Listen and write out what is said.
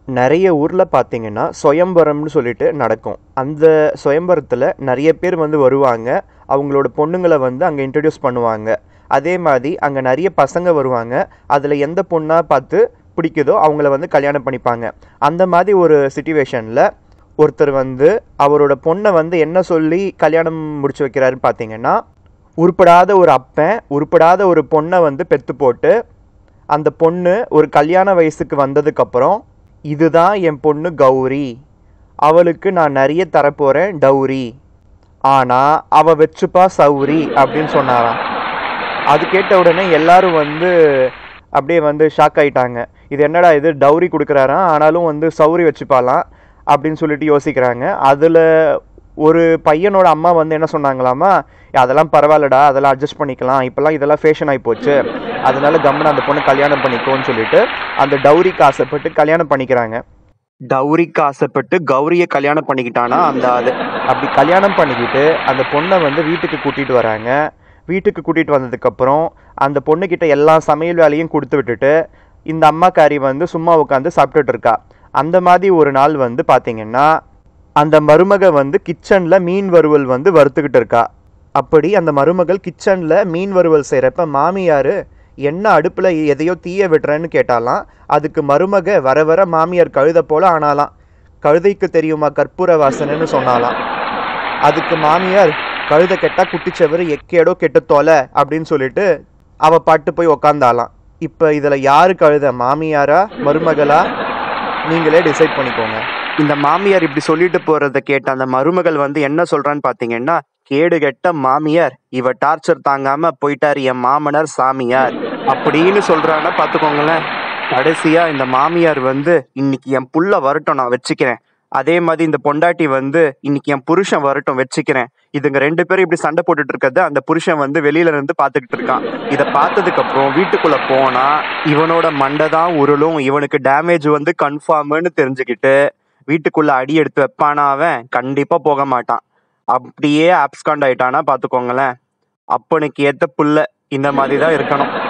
நிறைய ஊரில் பார்த்தீங்கன்னா சுயம்பரம்னு சொல்லிட்டு நடக்கும் அந்த சுயம்பரத்தில் நிறைய பேர் வந்து வருவாங்க அவங்களோட பொண்ணுங்களை வந்து அங்கே இன்ட்ரடியூஸ் பண்ணுவாங்க அதே மாதிரி அங்கே நிறைய பசங்க வருவாங்க அதில் எந்த பொண்ணாக பார்த்து பிடிக்குதோ அவங்கள வந்து கல்யாணம் பண்ணிப்பாங்க அந்த மாதிரி ஒரு சுச்சுவேஷனில் ஒருத்தர் வந்து அவரோட பொண்ணை வந்து என்ன சொல்லி கல்யாணம் முடிச்சு வைக்கிறாருன்னு பார்த்தீங்கன்னா உருப்படாத ஒரு அப்பன் உருப்படாத ஒரு பொண்ணை வந்து பெத்து போட்டு அந்த பொண்ணு ஒரு கல்யாண வயசுக்கு வந்ததுக்கப்புறம் இதுதான் என் பொண்ணு கௌரி அவளுக்கு நான் நிறைய தரப்போகிறேன் டௌரி ஆனால் அவள் வச்சுப்பா சௌரி அப்படின்னு சொன்னாராம் அது கேட்ட உடனே எல்லாரும் வந்து அப்படியே வந்து ஷாக் ஆயிட்டாங்க இது என்னடா இது டௌரி கொடுக்குறாராம் ஆனாலும் வந்து சௌரி வச்சுப்பாலாம் அப்படின்னு சொல்லிட்டு யோசிக்கிறாங்க அதில் ஒரு பையனோட அம்மா வந்து என்ன சொன்னாங்களாமா அதெல்லாம் பரவாயில்லடா அதெல்லாம் அட்ஜஸ்ட் பண்ணிக்கலாம் இப்போல்லாம் இதெல்லாம் ஃபேஷன் ஆகி போச்சு அதனால கம்முன்னு அந்த பொண்ணு கல்யாணம் பண்ணிக்கோன்னு சொல்லிட்டு அந்த டௌரிக்கு ஆசைப்பட்டு கல்யாணம் பண்ணிக்கிறாங்க டௌரிக்கு ஆசைப்பட்டு கௌரியை கல்யாணம் பண்ணிக்கிட்டானா அந்த ஆளு அப்படி கல்யாணம் பண்ணிக்கிட்டு அந்த பொண்ணை வந்து வீட்டுக்கு கூட்டிகிட்டு வராங்க வீட்டுக்கு கூட்டிகிட்டு வந்ததுக்கப்புறம் அந்த பொண்ணுக்கிட்ட எல்லா சமையல் வேலையும் கொடுத்து விட்டுட்டு இந்த அம்மாக்காரி வந்து சும்மா உட்காந்து சாப்பிட்டுட்டு இருக்கா அந்த மாதிரி ஒரு நாள் வந்து பார்த்தீங்கன்னா அந்த மருமக வந்து கிச்சனில் மீன் வறுவல் வந்து வறுத்துக்கிட்டு இருக்கா அப்படி அந்த மருமகள் கிச்சனில் மீன் வறுவல் செய்கிறப்ப மாமியார் என்ன அடுப்பில் எதையோ தீய விடுறேன்னு கேட்டாலாம் அதுக்கு மருமக வர வர மாமியார் கழுதை போல ஆனாலாம் கழுதைக்கு தெரியுமா கற்பூர வாசனைன்னு சொன்னாலாம் அதுக்கு மாமியார் கழுதை கெட்டா குட்டிச்சவரு எக்கேடோ கெட்டு தொலை அப்படின்னு சொல்லிட்டு அவ பாட்டு போய் உக்காந்தாலாம் இப்போ இதில் யாரு கழுத மாமியாரா மருமகளா நீங்களே டிசைட் பண்ணிக்கோங்க இந்த மாமியார் இப்படி சொல்லிட்டு போறத கேட்ட அந்த மருமகள் வந்து என்ன சொல்றான்னு பாத்தீங்கன்னா கேடு கெட்ட மாமியார் இவ டார்ச்சர் தாங்காம போயிட்டார் என் மாமனார் சாமியார் அப்படின்னு சொல்றான்னா பாத்துக்கோங்களேன் கடைசியா இந்த மாமியார் வந்து இன்னைக்கு என் புள்ள வரட்டும் நான் வச்சுக்கிறேன் அதே மாதிரி இந்த பொண்டாட்டி வந்து இன்னைக்கு என் புருஷன் வரட்டும் வச்சுக்கிறேன் இதுங்க ரெண்டு பேரும் இப்படி சண்டை போட்டுட்டு இருக்கிறத அந்த புருஷன் வந்து வெளியில இருந்து பாத்துக்கிட்டு இருக்கான் இதை பார்த்ததுக்கு அப்புறம் வீட்டுக்குள்ள போனா இவனோட மண்டை தான் உருளும் இவனுக்கு டேமேஜ் வந்து கன்ஃபார்ம்னு தெரிஞ்சுக்கிட்டு வீட்டுக்குள்ள அடி எடுத்து வைப்பானா அவன் கண்டிப்பா போக மாட்டான் அப்படியே ஆப்ஸ்காண்ட் ஆயிட்டானா பாத்துக்கோங்களேன் அப்பனுக்கு ஏத்த புள்ள இந்த மாதிரி தான் இருக்கணும்